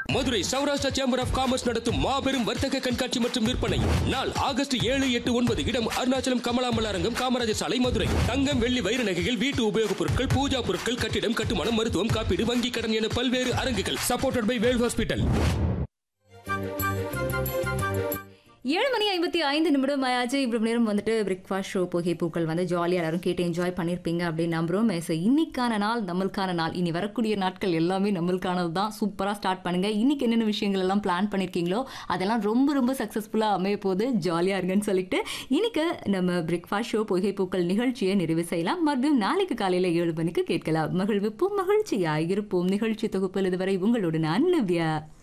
Madurai Saurashtra chamber of commerce நடத்தும் மாபெரும் வர்த்தக கண்காட்சி மற்றும் விற்பனை நாள் ஆகஸ்ட் ஏழு எட்டு ஒன்பது இடம் அருணாச்சலம் கமலாம்பல் அரங்கம் காமராஜர் சாலை மதுரை தங்கம் வெள்ளி வைர நகைகள் வீட்டு உபயோகப் பொருட்கள் பூஜா பொருட்கள் கட்டிடம் கட்டுமானம் மருத்துவம் காப்பீடு வங்கி கடன் என பல்வேறு அரங்குகள் சப்போர்ட்டட் பை வேல் ஹாஸ்பிட்டல் ஏழு மணி ஐம்பத்தி ஐந்து நிமிடம் ஆயாச்சு இவ்வளவு நேரம் வந்துட்டு பிரேக்ஃபாஸ்ட் ஷோ புகை பூக்கள் வந்து ஜாலியாக எல்லாரும் கேட்டு என்ஜாய் பண்ணியிருப்பீங்க அப்படின்னு நம்புறோம் ஸோ இன்னைக்கான நாள் நம்மளுக்கான நாள் இனி வரக்கூடிய நாட்கள் எல்லாமே நம்மளுக்கானது தான் சூப்பராக ஸ்டார்ட் பண்ணுங்க இன்னைக்கு என்னென்ன விஷயங்கள் எல்லாம் பிளான் பண்ணியிருக்கீங்களோ அதெல்லாம் ரொம்ப ரொம்ப சக்ஸஸ்ஃபுல்லாக அமைய போது ஜாலியாக இருங்கன்னு சொல்லிட்டு இன்னைக்கு நம்ம பிரேக்ஃபாஸ்ட் ஷோ புகை பூக்கள் நிகழ்ச்சியை நிறைவு செய்யலாம் மறுபடியும் நாளைக்கு காலையில் ஏழு மணிக்கு கேட்கலாம் மகிழ்விப்போம் மகிழ்ச்சியாக இருப்போம் நிகழ்ச்சி தொகுப்பில் இதுவரை உங்களோட நான் நவ்யா